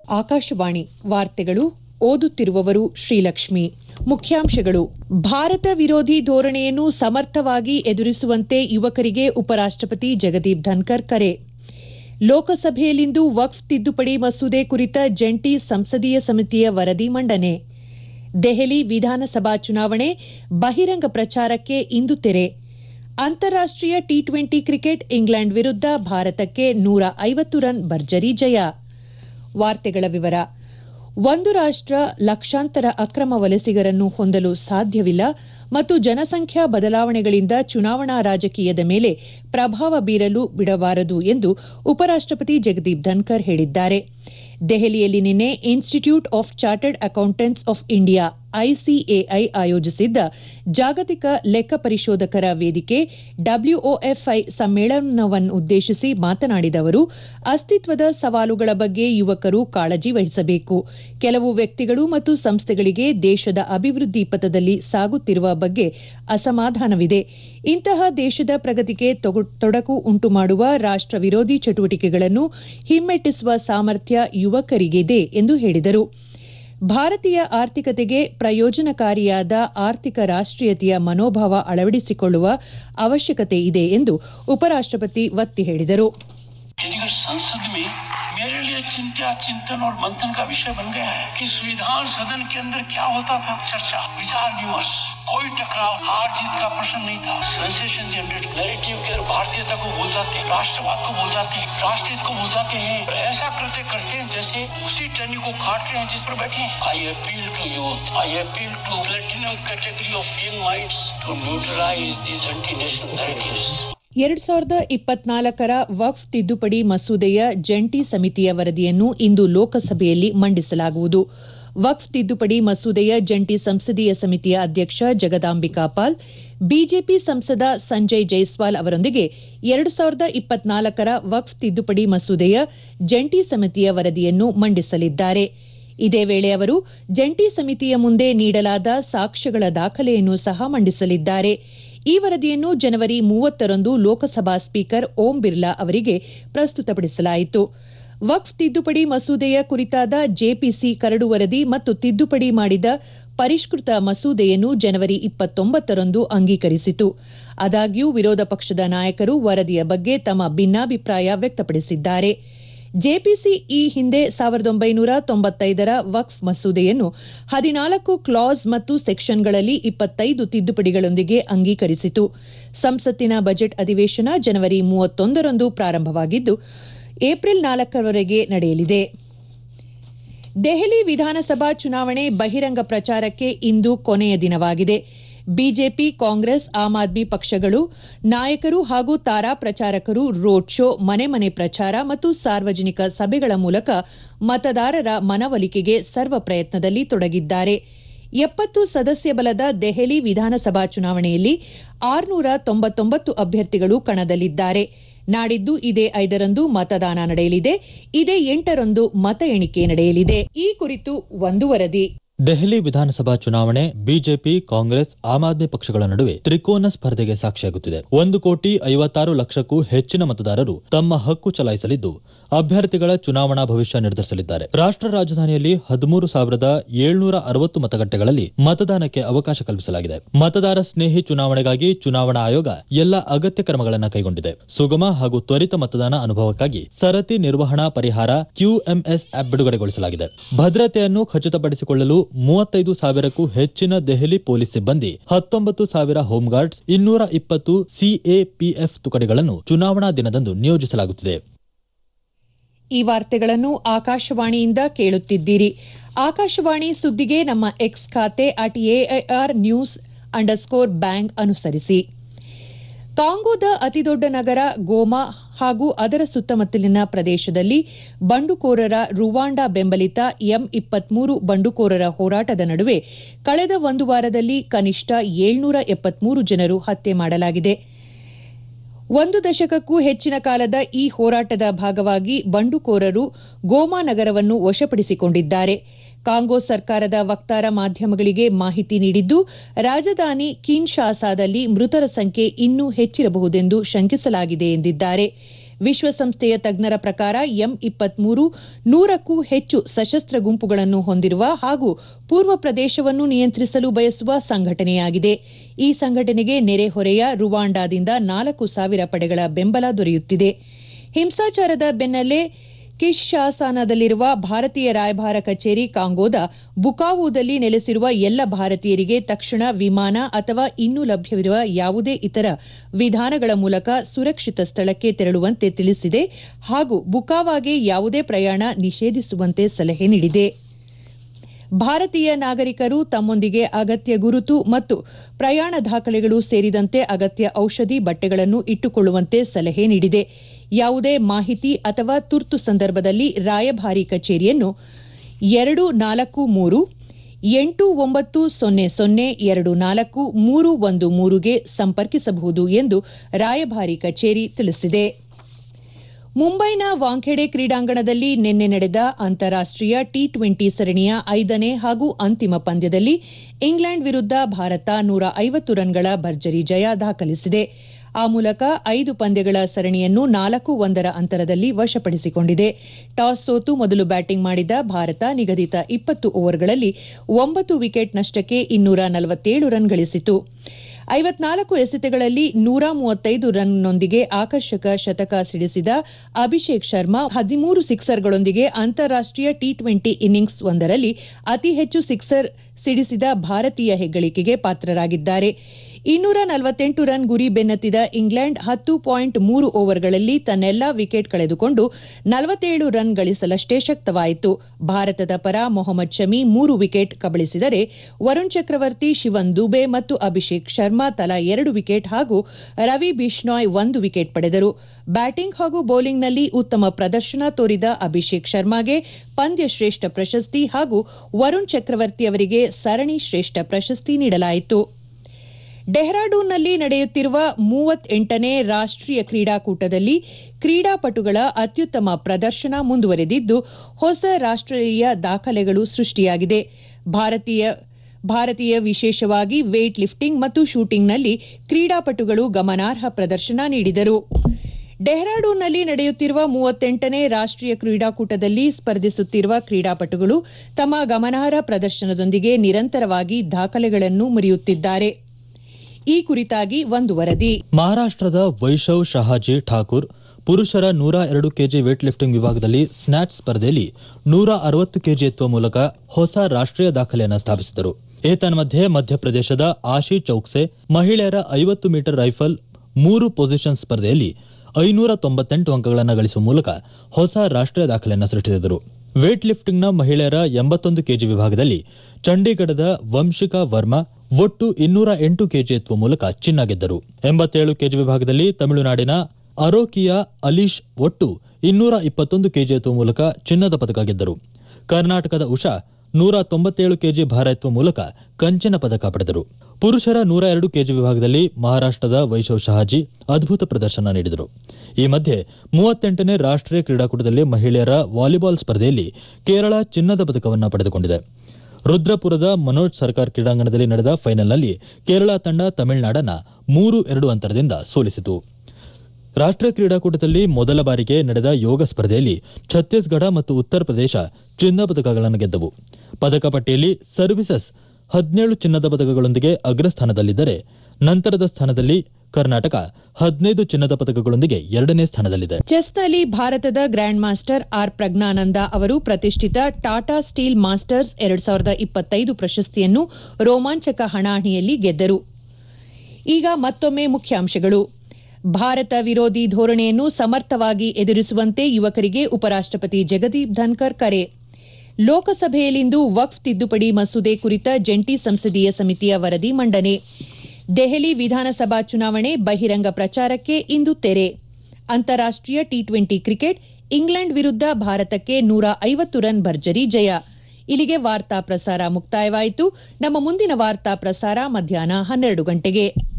ಆಕಾಶವಾಣಿ ವಾರ್ತೆಗಳು ಓದುತ್ತಿರುವವರು ಶ್ರೀಲಕ್ಷ್ಮಿ ಮುಖ್ಯಾಂಶಗಳು ಭಾರತ ವಿರೋಧಿ ಧೋರಣೆಯನ್ನು ಸಮರ್ಥವಾಗಿ ಎದುರಿಸುವಂತೆ ಯುವಕರಿಗೆ ಉಪರಾಷ್ಟಪತಿ ಜಗದೀಪ್ ಧನ್ಕರ್ ಕರೆ ಲೋಕಸಭೆಯಲ್ಲಿಂದು ವಕ್ಫ್ ತಿದ್ದುಪಡಿ ಮಸೂದೆ ಕುರಿತ ಜಂಟಿ ಸಂಸದೀಯ ಸಮಿತಿಯ ವರದಿ ಮಂಡನೆ ದೆಹಲಿ ವಿಧಾನಸಭಾ ಚುನಾವಣೆ ಬಹಿರಂಗ ಪ್ರಚಾರಕ್ಕೆ ಇಂದು ತೆರೆ ಅಂತಾರಾಷ್ಟೀಯ ಟಿ ಟ್ವೆಂಟಿ ಕ್ರಿಕೆಟ್ ಇಂಗ್ಲೆಂಡ್ ವಿರುದ್ಧ ಭಾರತಕ್ಕೆ ನೂರ ಐವತ್ತು ರನ್ ಭರ್ಜರಿ ಜಯ ವಾರ್ತೆಗಳ ವಿವರ ಒಂದು ರಾಷ್ಟ ಲಕ್ಷಾಂತರ ಅಕ್ರಮ ವಲಸಿಗರನ್ನು ಹೊಂದಲು ಸಾಧ್ಯವಿಲ್ಲ ಮತ್ತು ಜನಸಂಖ್ಯಾ ಬದಲಾವಣೆಗಳಿಂದ ಚುನಾವಣಾ ರಾಜಕೀಯದ ಮೇಲೆ ಪ್ರಭಾವ ಬೀರಲು ಬಿಡಬಾರದು ಎಂದು ಉಪರಾಷ್ಟಪತಿ ಜಗದೀಪ್ ಧನ್ಕರ್ ಹೇಳಿದ್ದಾರೆ ದೆಹಲಿಯಲ್ಲಿ ನಿನ್ನೆ institute of chartered accountants of India ICAI ಆಯೋಜಿಸಿದ್ದ ಜಾಗತಿಕ ಲೆಕ್ಕ ಪರಿಶೋಧಕರ ವೇದಿಕೆ ಡಬ್ಲ್ಯೂಒಎಫ್ಐ ಸಮ್ಮೇಳನವನ್ನುದ್ದೇಶಿಸಿ ಮಾತನಾಡಿದ ಅವರು ಅಸ್ತಿತ್ವದ ಸವಾಲುಗಳ ಬಗ್ಗೆ ಯುವಕರು ಕಾಳಜಿ ವಹಿಸಬೇಕು ಕೆಲವು ವ್ಯಕ್ತಿಗಳು ಮತ್ತು ಸಂಸ್ಥೆಗಳಿಗೆ ದೇಶದ ಅಭಿವೃದ್ಧಿ ಪಥದಲ್ಲಿ ಸಾಗುತ್ತಿರುವ ಬಗ್ಗೆ ಅಸಮಾಧಾನವಿದೆ ಇಂತಹ ದೇಶದ ಪ್ರಗತಿಗೆ ತೊಡಕು ಉಂಟುಮಾಡುವ ರಾಷ್ಟ ವಿರೋಧಿ ಚಟುವಟಿಕೆಗಳನ್ನು ಹಿಮ್ಮೆಟ್ಟಿಸುವ ಸಾಮರ್ಥ್ಯ ಯುವಕರಿಗಿದೆ ಎಂದು ಹೇಳಿದರು ಭಾರತೀಯ ಆರ್ಥಿಕತೆಗೆ ಪ್ರಯೋಜನಕಾರಿಯಾದ ಆರ್ಥಿಕ ರಾಷ್ಟೀಯತೆಯ ಮನೋಭಾವ ಅಳವಡಿಸಿಕೊಳ್ಳುವ ಅವಶ್ಯಕತೆ ಇದೆ ಎಂದು ಉಪರಾಷ್ಟಪತಿ ಒತ್ತಿ ಹೇಳಿದರು चंडीगढ़ संसद में मेरे लिए चिंता चिंतन और मंथन का विषय बन गया है कि संविधान सदन के अंदर क्या होता था चर्चा विचार विमर्श कोई टकराव हार जीत का प्रश्न नहीं था सेंसेशन जनरेट नैरेटिव के भारतीयता को भूल जाते हैं राष्ट्रवाद को भूल जाते हैं राष्ट्रहित को भूल जाते हैं और ऐसा करते करते हैं जैसे उसी टर्नी को काट रहे हैं जिस पर बैठे हैं I appeal to youth I appeal to platinum category of young minds to neutralise these anti national narratives ಎರಡ್ ಸಾವಿರದ ಇಪ್ಪತ್ನಾಲ್ಕರ ವಕ್ಫ್ ತಿದ್ದುಪಡಿ ಮಸೂದೆಯ ಜಂಟಿ ಸಮಿತಿಯ ವರದಿಯನ್ನು ಇಂದು ಲೋಕಸಭೆಯಲ್ಲಿ ಮಂಡಿಸಲಾಗುವುದು ವಕ್ಫ್ ತಿದ್ದುಪಡಿ ಮಸೂದೆಯ ಜಂಟಿ ಸಂಸದೀಯ ಸಮಿತಿಯ ಅಧ್ಯಕ್ಷ ಜಗದಾಂಬಿಕಾ ಪಾಲ್ ಬಿಜೆಪಿ ಸಂಸದ ಸಂಜಯ್ ಜೈಸ್ವಾಲ್ ಅವರೊಂದಿಗೆ ಎರಡು ಸಾವಿರದ ಇಪ್ಪತ್ನಾಲ್ಕರ ವಕ್ಫ್ ತಿದ್ದುಪಡಿ ಮಸೂದೆಯ ಜಂಟಿ ಸಮಿತಿಯ ವರದಿಯನ್ನು ಮಂಡಿಸಲಿದ್ದಾರೆ ಇದೇ ವೇಳೆ ಅವರು ಜಂಟಿ ಸಮಿತಿಯ ಮುಂದೆ ನೀಡಲಾದ ಸಾಕ್ಷ್ಯಗಳ ದಾಖಲೆಯನ್ನು ಸಹ ಮಂಡಿಸಲಿದ್ದಾರೆ ಈ ವರದಿಯನ್ನು ಜನವರಿ ಮೂವತ್ತರಂದು ಲೋಕಸಭಾ ಸ್ಪೀಕರ್ ಓಂ ಬಿರ್ಲಾ ಅವರಿಗೆ ಪ್ರಸ್ತುತಪಡಿಸಲಾಯಿತು ವಕ್ಫ್ ತಿದ್ದುಪಡಿ ಮಸೂದೆಯ ಕುರಿತಾದ ಜೆಪಿಸಿ ಕರಡು ವರದಿ ಮತ್ತು ತಿದ್ದುಪಡಿ ಮಾಡಿದ ಪರಿಷ್ಕೃತ ಮಸೂದೆಯನ್ನು ಜನವರಿ ಇಪ್ಪತ್ತೊಂಬತ್ತರಂದು ಅಂಗೀಕರಿಸಿತು ಆದಾಗ್ಯೂ ವಿರೋಧ ಪಕ್ಷದ ನಾಯಕರು ವರದಿಯ ಬಗ್ಗೆ ತಮ್ಮ ಭಿನ್ನಾಭಿಪ್ರಾಯ ವ್ಯಕ್ತಪಡಿಸಿದ್ದಾರೆ ಜೆಪಿಸಿ ಈ ಹಿಂದೆ ಸಾವಿರದ ಒಂಬೈನೂರ ತೊಂಬತ್ತೈದರ ವಕ್ಫ್ ಮಸೂದೆಯನ್ನು ಹದಿನಾಲ್ಕು ಕ್ಲಾಸ್ ಮತ್ತು ಸೆಕ್ಷನ್ಗಳಲ್ಲಿ ಇಪ್ಪತ್ತೈದು ತಿದ್ದುಪಡಿಗಳೊಂದಿಗೆ ಅಂಗೀಕರಿಸಿತು ಸಂಸತ್ತಿನ ಬಜೆಟ್ ಅಧಿವೇಶನ ಜನವರಿ ಮೂವತ್ತೊಂದರಂದು ಪ್ರಾರಂಭವಾಗಿದ್ದು ಏಪ್ರಿಲ್ ನಾಲ್ಕರವರೆಗೆ ನಡೆಯಲಿದೆ ದೆಹಲಿ ವಿಧಾನಸಭಾ ಚುನಾವಣೆ ಬಹಿರಂಗ ಪ್ರಚಾರಕ್ಕೆ ಇಂದು ಕೊನೆಯ ದಿನವಾಗಿದೆ ಬಿಜೆಪಿ ಕಾಂಗ್ರೆಸ್ ಆಮ್ ಆದ್ಮಿ ಪಕ್ಷಗಳು ನಾಯಕರು ಹಾಗೂ ತಾರಾ ಪ್ರಚಾರಕರು ರೋಡ್ ಶೋ ಮನೆ ಮನೆ ಪ್ರಚಾರ ಮತ್ತು ಸಾರ್ವಜನಿಕ ಸಭೆಗಳ ಮೂಲಕ ಮತದಾರರ ಮನವೊಲಿಕೆಗೆ ಸರ್ವ ಪ್ರಯತ್ನದಲ್ಲಿ ತೊಡಗಿದ್ದಾರೆ ಎಪ್ಪತ್ತು ಸದಸ್ಯ ಬಲದ ದೆಹಲಿ ವಿಧಾನಸಭಾ ಚುನಾವಣೆಯಲ್ಲಿ ಆರುನೂರ ತೊಂಬತ್ತೊಂಬತ್ತು ಅಭ್ಯರ್ಥಿಗಳು ಕಣದಲ್ಲಿದ್ದಾರೆ ನಾಡಿದ್ದು ಇದೇ ಐದರಂದು ಮತದಾನ ನಡೆಯಲಿದೆ ಇದೇ ಎಂಟರಂದು ಮತ ಎಣಿಕೆ ನಡೆಯಲಿದೆ ಈ ಕುರಿತು ಒಂದು ವರದಿ ದೆಹಲಿ ವಿಧಾನಸಭಾ ಚುನಾವಣೆ ಬಿಜೆಪಿ ಕಾಂಗ್ರೆಸ್ ಆಮ್ ಆದ್ಮಿ ಪಕ್ಷಗಳ ನಡುವೆ ತ್ರಿಕೋನ ಸ್ಪರ್ಧೆಗೆ ಸಾಕ್ಷಿಯಾಗುತ್ತಿದೆ ಒಂದು ಕೋಟಿ ಐವತ್ತಾರು ಲಕ್ಷಕ್ಕೂ ಹೆಚ್ಚಿನ ಮತದಾರರು ತಮ್ಮ ಹಕ್ಕು ಚಲಾಯಿಸಲಿದ್ದು ಅಭ್ಯರ್ಥಿಗಳ ಚುನಾವಣಾ ಭವಿಷ್ಯ ನಿರ್ಧರಿಸಲಿದ್ದಾರೆ ರಾಷ್ಟ್ರ ರಾಜಧಾನಿಯಲ್ಲಿ ಹದಿಮೂರು ಸಾವಿರದ ಏಳ್ನೂರ ಅರವತ್ತು ಮತಗಟ್ಟೆಗಳಲ್ಲಿ ಮತದಾನಕ್ಕೆ ಅವಕಾಶ ಕಲ್ಪಿಸಲಾಗಿದೆ ಮತದಾರ ಸ್ನೇಹಿ ಚುನಾವಣೆಗಾಗಿ ಚುನಾವಣಾ ಆಯೋಗ ಎಲ್ಲ ಅಗತ್ಯ ಕ್ರಮಗಳನ್ನು ಕೈಗೊಂಡಿದೆ ಸುಗಮ ಹಾಗೂ ತ್ವರಿತ ಮತದಾನ ಅನುಭವಕ್ಕಾಗಿ ಸರತಿ ನಿರ್ವಹಣಾ ಪರಿಹಾರ ಕ್ಯೂಎಂಎಸ್ ಆಪ್ ಬಿಡುಗಡೆಗೊಳಿಸಲಾಗಿದೆ ಭದ್ರತೆಯನ್ನು ಖಚಿತಪಡಿಸಿಕೊಳ್ಳಲು ಮೂವತ್ತೈದು ಸಾವಿರಕ್ಕೂ ಹೆಚ್ಚಿನ ದೆಹಲಿ ಪೊಲೀಸ್ ಸಿಬ್ಬಂದಿ ಹತ್ತೊಂಬತ್ತು ಸಾವಿರ ಹೋಂಗಾರ್ಡ್ಸ್ ಇನ್ನೂರ ಇಪ್ಪತ್ತು ಸಿಎಪಿಎಫ್ ತುಕಡಿಗಳನ್ನು ಚುನಾವಣಾ ದಿನದಂದು ನಿಯೋಜಿಸಲಾಗುತ್ತಿದೆ ಈ ವಾರ್ತೆಗಳನ್ನು ಆಕಾಶವಾಣಿಯಿಂದ ಕೇಳುತ್ತಿದ್ದೀರಿ ಆಕಾಶವಾಣಿ ಸುದ್ದಿಗೆ ನಮ್ಮ ಎಕ್ಸ್ ಖಾತೆ at AIR news underscore bank ಅನುಸರಿಸಿ ಕಾಂಗೋದ ಅತಿದೊಡ್ಡ ನಗರ ಗೋಮಾ ಹಾಗೂ ಅದರ ಸುತ್ತಮುತ್ತಲಿನ ಪ್ರದೇಶದಲ್ಲಿ ಬಂಡುಕೋರರ ರುವಾಂಡ ಬೆಂಬಲಿತ ಎಂ ಇಪ್ಪತ್ಮೂರು ಬಂಡುಕೋರರ ಹೋರಾಟದ ನಡುವೆ ಕಳೆದ ಒಂದು ವಾರದಲ್ಲಿ ಕನಿಷ್ಠ ಏಳ್ನೂರ ಎಪ್ಪತ್ಮೂರು ಜನರು ಹತ್ಯೆ ಮಾಡಲಾಗಿದೆ ಒಂದು ದಶಕಕ್ಕೂ ಹೆಚ್ಚಿನ ಕಾಲದ ಈ ಹೋರಾಟದ ಭಾಗವಾಗಿ ಬಂಡುಕೋರರು ಗೋಮಾ ನಗರವನ್ನು ವಶಪಡಿಸಿಕೊಂಡಿದ್ದಾರೆ ಕಾಂಗೋ ಸರ್ಕಾರದ ವಕ್ತಾರ ಮಾಧ್ಯಮಗಳಿಗೆ ಮಾಹಿತಿ ನೀಡಿದ್ದು ರಾಜಧಾನಿ ಕಿನ್ಶಾಸಾದಲ್ಲಿ ಮೃತರ ಸಂಖ್ಯೆ ಇನ್ನೂ ಹೆಚ್ಚಿರಬಹುದೆಂದು ಶಂಕಿಸಲಾಗಿದೆ ಎಂದಿದ್ದಾರೆ ವಿಶ್ವಸಂಸ್ಥೆಯ ತಜ್ಞರ ಪ್ರಕಾರ ಎಂ ಇಪ್ಪತ್ಮೂರು ನೂರಕ್ಕೂ ಹೆಚ್ಚು ಸಶಸ್ತ್ರ ಗುಂಪುಗಳನ್ನು ಹೊಂದಿರುವ ಹಾಗೂ ಪೂರ್ವ ಪ್ರದೇಶವನ್ನು ನಿಯಂತ್ರಿಸಲು ಬಯಸುವ ಸಂಘಟನೆಯಾಗಿದೆ ಈ ಸಂಘಟನೆಗೆ ನೆರೆಹೊರೆಯ ರುವಾಂಡಾದಿಂದ ನಾಲ್ಕು ಸಾವಿರ ಪಡೆಗಳ ಬೆಂಬಲ ದೊರೆಯುತ್ತಿದೆ ಹಿಂಸಾಚಾರದ ಬೆನ್ನಲ್ಲೇ ಕಿಶಾಸಾನದಲ್ಲಿರುವ ಭಾರತೀಯ ರಾಯಭಾರ ಕಚೇರಿ ಕಾಂಗೋದ ಬುಕಾವುದಲ್ಲಿ ನೆಲೆಸಿರುವ ಎಲ್ಲ ಭಾರತೀಯರಿಗೆ ತಕ್ಷಣ ವಿಮಾನ ಅಥವಾ ಇನ್ನೂ ಲಭ್ಯವಿರುವ ಯಾವುದೇ ಇತರ ವಿಧಾನಗಳ ಮೂಲಕ ಸುರಕ್ಷಿತ ಸ್ಥಳಕ್ಕೆ ತೆರಳುವಂತೆ ತಿಳಿಸಿದೆ ಹಾಗೂ ಬುಕಾವಾಗೆ ಯಾವುದೇ ಪ್ರಯಾಣ ನಿಷೇಧಿಸುವಂತೆ ಸಲಹೆ ನೀಡಿದೆ ಭಾರತೀಯ ನಾಗರಿಕರು ತಮ್ಮೊಂದಿಗೆ ಅಗತ್ಯ ಗುರುತು ಮತ್ತು ಪ್ರಯಾಣ ದಾಖಲೆಗಳು ಸೇರಿದಂತೆ ಅಗತ್ಯ ಔಷಧಿ ಬಟ್ಟೆಗಳನ್ನು ಇಟ್ಟುಕೊಳ್ಳುವಂತೆ ಸಲಹೆ ನೀಡಿದೆ ಯಾವುದೇ ಮಾಹಿತಿ ಅಥವಾ ತುರ್ತು ಸಂದರ್ಭದಲ್ಲಿ ರಾಯಭಾರಿ ಕಚೇರಿಯನ್ನು ಎರಡು ನಾಲ್ಕು ಮೂರು ಎಂಟು ಒಂಬತ್ತು ಸೊನ್ನೆ ಸೊನ್ನೆ ಎರಡು ನಾಲ್ಕು ಮೂರು ಒಂದು ಮೂರುಗೆ ಸಂಪರ್ಕಿಸಬಹುದು ಎಂದು ರಾಯಭಾರಿ ಕಚೇರಿ ತಿಳಿಸಿದೆ ಮುಂಬೈನ ವಾಂಖೆಡೆ ಕ್ರೀಡಾಂಗಣದಲ್ಲಿ ನಿನ್ನೆ ನಡೆದ ಅಂತಾರಾಷ್ಟೀಯ ಟಿ ಟ್ವೆಂಟಿ ಸರಣಿಯ ಐದನೇ ಹಾಗೂ ಅಂತಿಮ ಪಂದ್ಯದಲ್ಲಿ ಇಂಗ್ಲೆಂಡ್ ವಿರುದ್ಧ ಭಾರತ ನೂರ ಐವತ್ತು ರನ್ಗಳ ಭರ್ಜರಿ ಜಯ ದಾಖಲಿಸಿದೆ ಆ ಮೂಲಕ ಐದು ಪಂದ್ಯಗಳ ಸರಣಿಯನ್ನು ನಾಲ್ಕು ಒಂದರ ಅಂತರದಲ್ಲಿ ವಶಪಡಿಸಿಕೊಂಡಿದೆ ಟಾಸ್ ಸೋತು ಮೊದಲು ಬ್ಯಾಟಿಂಗ್ ಮಾಡಿದ ಭಾರತ ನಿಗದಿತ ಇಪ್ಪತ್ತು ಓವರ್ಗಳಲ್ಲಿ ಒಂಬತ್ತು ವಿಕೆಟ್ ನಷ್ಟಕ್ಕೆ ಇನ್ನೂರ ನಲವತ್ತೇಳು ರನ್ ಗಳಿಸಿತು ಐವತ್ನಾಲ್ಕು ಎಸೆತಗಳಲ್ಲಿ ನೂರ ಮೂವತ್ತೈದು ರನ್ನೊಂದಿಗೆ ಆಕರ್ಷಕ ಶತಕ ಸಿಡಿಸಿದ ಅಭಿಷೇಕ್ ಶರ್ಮಾ ಹದಿಮೂರು ಸಿಕ್ಸರ್ಗಳೊಂದಿಗೆ ಅಂತಾರಾಷ್ಟೀಯ ಟಿ ಟ್ವೆಂಟಿ ಇನ್ನಿಂಗ್ಸ್ ಒಂದರಲ್ಲಿ ಅತಿ ಹೆಚ್ಚು ಸಿಕ್ಸರ್ ಸಿಡಿಸಿದ ಭಾರತೀಯ ಹೆಗ್ಗಳಿಕೆಗೆ ಪಾತ್ರರಾಗಿದ್ದಾರೆ ಇನ್ನೂರ ನಲವತ್ತೆಂಟು ರನ್ ಗುರಿ ಬೆನ್ನತ್ತಿದ ಇಂಗ್ಲೆಂಡ್ ಹತ್ತು ಪಾಯಿಂಟ್ ಮೂರು ಓವರ್ಗಳಲ್ಲಿ ತನ್ನೆಲ್ಲಾ ವಿಕೆಟ್ ಕಳೆದುಕೊಂಡು ನಲವತ್ತೇಳು ರನ್ ಗಳಿಸಲಷ್ಟೇ ಶಕ್ತವಾಯಿತು ಭಾರತದ ಪರ ಮೊಹಮ್ಮದ್ ಶಮಿ ಮೂರು ವಿಕೆಟ್ ಕಬಳಿಸಿದರೆ ವರುಣ್ ಚಕ್ರವರ್ತಿ ಶಿವನ್ ದುಬೆ ಮತ್ತು ಅಭಿಷೇಕ್ ಶರ್ಮಾ ತಲಾ ಎರಡು ವಿಕೆಟ್ ಹಾಗೂ ರವಿ ಬಿಷ್ನಾಯ್ ಒಂದು ವಿಕೆಟ್ ಪಡೆದರು ಬ್ಯಾಟಿಂಗ್ ಹಾಗೂ ಬೌಲಿಂಗ್ನಲ್ಲಿ ಉತ್ತಮ ಪ್ರದರ್ಶನ ತೋರಿದ ಅಭಿಷೇಕ್ ಶರ್ಮಾಗೆ ಪಂದ್ಯ ಶ್ರೇಷ್ಠ ಪ್ರಶಸ್ತಿ ಹಾಗೂ ವರುಣ್ ಚಕ್ರವರ್ತಿ ಅವರಿಗೆ ಸರಣಿ ಶ್ರೇಷ್ಠ ಪ್ರಶಸ್ತಿ ನೀಡಲಾಯಿತು ಡೆಹ್ರಾಡೂನ್ನಲ್ಲಿ ನಡೆಯುತ್ತಿರುವ ಮೂವತ್ತೆಂಟನೇ ರಾಷ್ಟೀಯ ಕ್ರೀಡಾಕೂಟದಲ್ಲಿ ಕ್ರೀಡಾಪಟುಗಳ ಅತ್ಯುತ್ತಮ ಪ್ರದರ್ಶನ ಮುಂದುವರೆದಿದ್ದು ಹೊಸ ರಾಷ್ಟೀಯ ದಾಖಲೆಗಳು ಸೃಷ್ಟಿಯಾಗಿದೆ ಭಾರತೀಯ ಭಾರತೀಯ ವಿಶೇಷವಾಗಿ ವೇಟ್ ಲಿಫ್ಟಿಂಗ್ ಮತ್ತು ಶೂಟಿಂಗ್ನಲ್ಲಿ ಕ್ರೀಡಾಪಟುಗಳು ಗಮನಾರ್ಹ ಪ್ರದರ್ಶನ ನೀಡಿದರು ಡೆಹ್ರಾಡೂನ್ನಲ್ಲಿ ನಡೆಯುತ್ತಿರುವ ಮೂವತ್ತೆಂಟನೇ ರಾಷ್ಟೀಯ ಕ್ರೀಡಾಕೂಟದಲ್ಲಿ ಸ್ಪರ್ಧಿಸುತ್ತಿರುವ ಕ್ರೀಡಾಪಟುಗಳು ತಮ್ಮ ಗಮನಾರ್ಹ ಪ್ರದರ್ಶನದೊಂದಿಗೆ ನಿರಂತರವಾಗಿ ದಾಖಲೆಗಳನ್ನು ಮುರಿಯುತ್ತಿದ್ದಾರೆ ಈ ಕುರಿತಾಗಿ ಒಂದು ವರದಿ ಮಹಾರಾಷ್ಟದ ವೈಶವ್ ಶಹಾಜಿ ಠಾಕೂರ್ ಪುರುಷರ ನೂರ ಎರಡು ಕೆಜಿ ವೇಟ್ ಲಿಫ್ಟಿಂಗ್ ವಿಭಾಗದಲ್ಲಿ ಸ್ನ್ಯಾಚ್ ಸ್ಪರ್ಧೆಯಲ್ಲಿ ನೂರ ಅರವತ್ತು ಕೆಜಿ ಎತ್ತುವ ಮೂಲಕ ಹೊಸ ರಾಷ್ಟೀಯ ದಾಖಲೆಯನ್ನು ಸ್ಥಾಪಿಸಿದರು ಏತನ್ಮಧ್ಯೆ ಮಧ್ಯಪ್ರದೇಶದ ಆಶಿ ಚೌಕ್ಸೆ ಮಹಿಳೆಯರ ಐವತ್ತು ಮೀಟರ್ ರೈಫಲ್ ಮೂರು ಪೊಸಿಷನ್ ಸ್ಪರ್ಧೆಯಲ್ಲಿ ಐನೂರ ತೊಂಬತ್ತೆಂಟು ಅಂಕಗಳನ್ನು ಗಳಿಸುವ ಮೂಲಕ ಹೊಸ ರಾಷ್ಟೀಯ ದಾಖಲೆಯನ್ನು ಸೃಷ್ಟಿಸಿದರು ವೇಟ್ ಲಿಫ್ಟಿಂಗ್ನ ಮಹಿಳೆಯರ ಎಂಬತ್ತೊಂದು ಕೆಜಿ ವಿಭಾಗದಲ್ಲಿ ಚಂಡೀಗಢದ ವಂಶಿಕಾ ವರ್ಮಾ ಒಟ್ಟು ಇನ್ನೂರ ಎಂಟು ಕೆಜಿ ಎತ್ತುವ ಮೂಲಕ ಚಿನ್ನ ಗೆದ್ದರು ಎಂಬತ್ತೇಳು ಕೆಜಿ ವಿಭಾಗದಲ್ಲಿ ತಮಿಳುನಾಡಿನ ಅರೋಕಿಯಾ ಅಲೀಶ್ ಒಟ್ಟು ಇನ್ನೂರ ಇಪ್ಪತ್ತೊಂದು ಕೆಜಿ ಎತ್ತುವ ಮೂಲಕ ಚಿನ್ನದ ಪದಕ ಗೆದ್ದರು ಕರ್ನಾಟಕದ ಉಷಾ ನೂರ ತೊಂಬತ್ತೇಳು ಕೆಜಿ ಭಾರ ಎತ್ತುವ ಮೂಲಕ ಕಂಚಿನ ಪದಕ ಪಡೆದರು ಪುರುಷರ ನೂರ ಎರಡು ಕೆಜಿ ವಿಭಾಗದಲ್ಲಿ ಮಹಾರಾಷ್ಟದ ವೈಶವ್ ಶಹಾಜಿ ಅದ್ಭುತ ಪ್ರದರ್ಶನ ನೀಡಿದರು ಈ ಮಧ್ಯೆ ಮೂವತ್ತೆಂಟನೇ ರಾಷ್ಟೀಯ ಕ್ರೀಡಾಕೂಟದಲ್ಲಿ ಮಹಿಳೆಯರ ವಾಲಿಬಾಲ್ ಸ್ಪರ್ಧೆಯಲ್ಲಿ ಕೇರಳ ಚಿನ್ನದ ಪದಕವನ್ನು ಪಡೆದುಕೊಂಡಿದೆ ರುದ್ರಪುರದ ಮನೋಜ್ ಸರ್ಕಾರ್ ಕ್ರೀಡಾಂಗಣದಲ್ಲಿ ನಡೆದ ಫೈನಲ್ನಲ್ಲಿ ಕೇರಳ ತಂಡ ತಮಿಳುನಾಡನ್ನ ಮೂರು ಎರಡು ಅಂತರದಿಂದ ಸೋಲಿಸಿತು ರಾಷ್ಟೀಯ ಕ್ರೀಡಾಕೂಟದಲ್ಲಿ ಮೊದಲ ಬಾರಿಗೆ ನಡೆದ ಯೋಗ ಸ್ಪರ್ಧೆಯಲ್ಲಿ ಛತ್ತೀಸ್ಗಢ ಮತ್ತು ಉತ್ತರ ಪ್ರದೇಶ ಚಿನ್ನ ಪದಕಗಳನ್ನು ಗೆದ್ದವು ಪದಕ ಪಟ್ಟಿಯಲ್ಲಿ ಸರ್ವಿಸಸ್ ಹದಿನೇಳು ಚಿನ್ನದ ಪದಕಗಳೊಂದಿಗೆ ಅಗ್ರಸ್ಥಾನದಲ್ಲಿದ್ದರೆ ನಂತರದ ಸ್ಥಾನದಲ್ಲಿ ಕರ್ನಾಟಕ ಹದಿನೈದು ಚಿನ್ನದ ಪದಕಗಳೊಂದಿಗೆ ಎರಡನೇ ಸ್ಥಾನದಲ್ಲಿದೆ ಚೆಸ್ನಲ್ಲಿ ಭಾರತದ ಗ್ರ್ಯಾಂಡ್ ಮಾಸ್ಟರ್ ಆರ್ ಪ್ರಜ್ಞಾನಂದ ಅವರು ಪ್ರತಿಷ್ಠಿತ ಟಾಟಾ ಸ್ಟೀಲ್ ಮಾಸ್ಟರ್ಸ್ ಎರಡ್ ಸಾವಿರದ ಇಪ್ಪತ್ತೈದು ಪ್ರಶಸ್ತಿಯನ್ನು ರೋಮಾಂಚಕ ಹಣಾಹಣಿಯಲ್ಲಿ ಗೆದ್ದರು ಈಗ ಮತ್ತೊಮ್ಮೆ ಮುಖ್ಯಾಂಶಗಳು ಭಾರತ ವಿರೋಧಿ ಧೋರಣೆಯನ್ನು ಸಮರ್ಥವಾಗಿ ಎದುರಿಸುವಂತೆ ಯುವಕರಿಗೆ ಉಪರಾಷ್ಟಪತಿ ಜಗದೀಪ್ ಧನ್ಕರ್ ಕರೆ ಲೋಕಸಭೆಯಲ್ಲಿಂದು ವಕ್ಫ್ ತಿದ್ದುಪಡಿ ಮಸೂದೆ ಕುರಿತ ಜಂಟಿ ಸಂಸದೀಯ ಸಮಿತಿಯ ವರದಿ ಮಂಡನೆ ದೆಹಲಿ ವಿಧಾನಸಭಾ ಚುನಾವಣೆ ಬಹಿರಂಗ ಪ್ರಚಾರಕ್ಕೆ ಇಂದು ತೆರೆ ಅಂತಾರಾಷ್ಟೀಯ ಟಿ ಟ್ವೆಂಟಿ ಕ್ರಿಕೆಟ್ ಇಂಗ್ಲೆಂಡ್ ವಿರುದ್ಧ ಭಾರತಕ್ಕೆ ನೂರ ಐವತ್ತು ರನ್ ಭರ್ಜರಿ ಜಯ ಇಲ್ಲಿಗೆ ವಾರ್ತಾ ಪ್ರಸಾರ ಮುಕ್ತಾಯವಾಯಿತು ನಮ್ಮ ಮುಂದಿನ ವಾರ್ತಾ ಪ್ರಸಾರ ಮಧ್ಯಾಹ್ನ ಹನ್ನೆರಡು ಗಂಟೆಗೆ